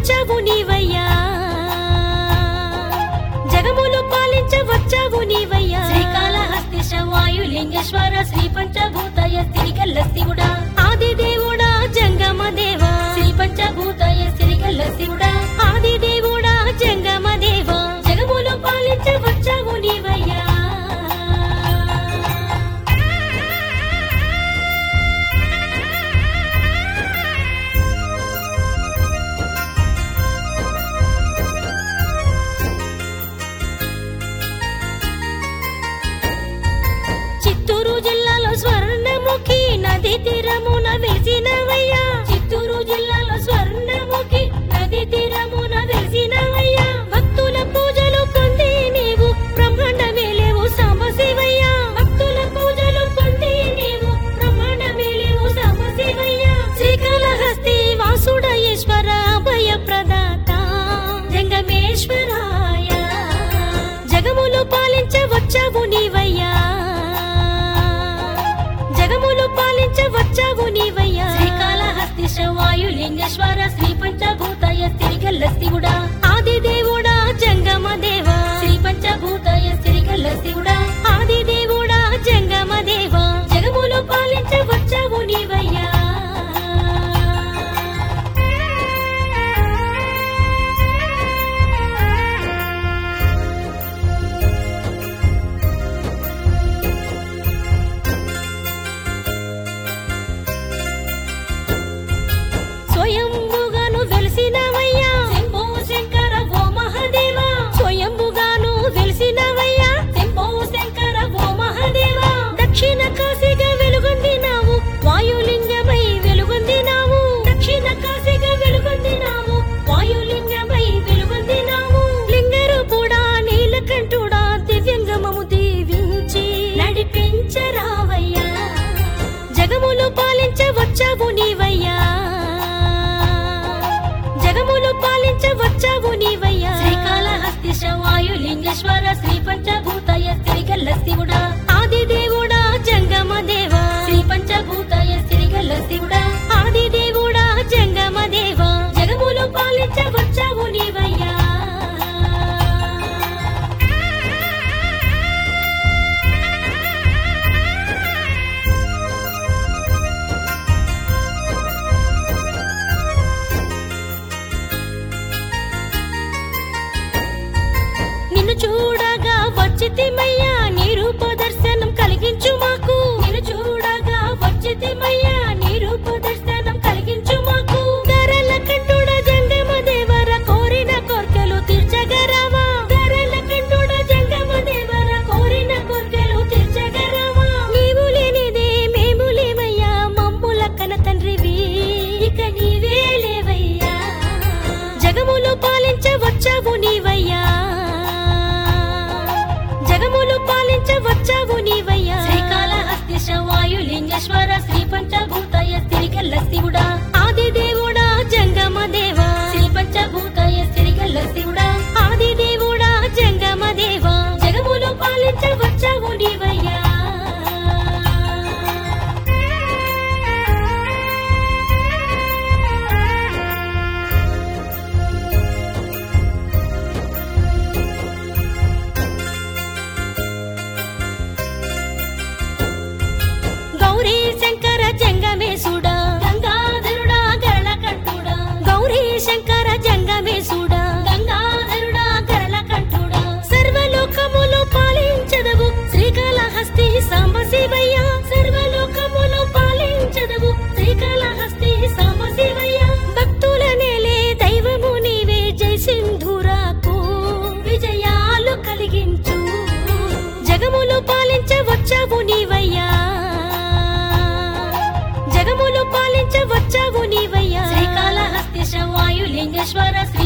వచ్చావు నీవయ్యా జగములు పాలించ వచ్చావు నీవయ్యా శ్రీకాళహస్తిశ వాయులింగేశ్వర శ్రీ పంచభూతయ స్థిరికల్ల శివుడా ఆది దేవుడా జంగమ దేవా శ్రీ పంచభూతయ స్థిరికల్ల శివుడా ఆది దేవుడా జంగమ దేవా జగములు పాలించ వచ్చావు నీవయ్యా చిత్తూరు జిల్లాలో స్వర్ణముఖి నది తీరమున వెలిసినవయ్యా చిత్తూరు జిల్లాలో స్వర్ణముఖి నది తీరమున వెలిసినవయ్యా భక్తుల పూజలు పొంది నీవు బ్రహ్మాండ మేలేవు సాంబశివయ్యా భక్తుల పూజలు పొంది నీవు బ్రహ్మాండ మేలేవు సాంబశివయ్యా శ్రీకాళహస్తి వాసుడ ఈశ్వర అభయ ప్రదాత జంగమేశ్వరాయ జగములు పాలించ వచ్చావు నీవయ్యా జగములు పాలించ వచ్చావు నీవయ్యా శ్రీకాళహస్తి వాయులింగేశ్వర శ్రీ పంచభూతయ స్థిరిగల్ల శివుడా ఆది దేవుడా జంగమ దేవా శ్రీ పంచభూతయ స్థిరిగల్ల శివుడా ఆది దేవుడా జంగమ దేవా జగములు పాలించ వచ్చావు నీవయ్యా స్వయంభుగాను వెలిసినవయ్యా శంభో శంకర ఓ మహదేవా స్వయంభుగాను వెలిసినవయ్యా శంభో శంకర ఓ మహదేవా దక్షిణ కాశీగా వెలుగొందినావు వాయులింగమై వెలుగొందినావు దక్షిణ కాశీగా వెలుగొందినావు వాయులింగమై వెలుగొందినావు లింగరు కూడా నీలకంఠుడా దివ్యంగమము దీవించి నడిపించరావయ్యా జగములు పాలించ వచ్చావు నీవయ్యా జగములు పాలించ వచ్చావు నీవయ్యా శ్రీకాళహస్తి వాయులింగేశ్వర శ్రీ పంచభూతయ స్థిరిగల్ల శివుడా ఆది దేవుడా జంగమ దేవా శ్రీ పంచభూతయ స్థిరిగల్ల శివుడా ఆది దేవుడా జంగమ దేవా జగములు పాలించ వచ్చావు నీవయ్యా నిన్ను చూడగా వచ్చితిమయ్యా నీ రూప దర్శనం కలిగించు మాకు నిన్ను చూడగా వచ్చితిమయ్యా నీ రూప దర్శనం కలిగించు మాకు ధరల కంటుడ జంగమ దేవర కోరిన కోర్కెలు తీర్చగరావా ధరల కంటుడ జంగమ దేవర కోరిన కోర్కెలు తీర్చగరావా నీవు లేనిదే మేము లేవయ్యా మమ్ముల కన తండ్రివి ఇక నీవే లేవయ్యా జగములు పాలించ వచ్చావు నీవయ్యా జగములు పాలించ వచ్చావు నీవయ్యా శ్రీకాళహస్తి వాయులింగేశ్వర శ్రీ పంచభూతయ స్థిరిగల్ల శివుడా ఆది దేవుడా జంగమ దేవా శ్రీ పంచభూతయ స్థిరిగల్ల శివుడా ఆది దేవుడా జంగమ దేవా జగములు పాలించ వచ్చావు నీవయ్యా గౌరీ శంకర జంగమేశుడా గంగాధరుడా గరళకంఠుడా గౌరీ శంకర జంగమేశుడా గంగాధరుడా గరళకంఠుడా సర్వలోకములు పాలించదవు శ్రీకాళహస్తి సాంబశివయ్య సర్వలోకములు పాలించదవు శ్రీకాళహస్తి సాంబశివయ్య భక్తుల నేలే దైవము నీవే జై సింధురాకు విజయాలు కలిగించు జగములు పాలించ వచ్చావు నీవయ్యా జగములు పాలించ వచ్చావు నీవయ్యా శ్రీకాళహస్తి వాయులింగేశ్వర శ్రీ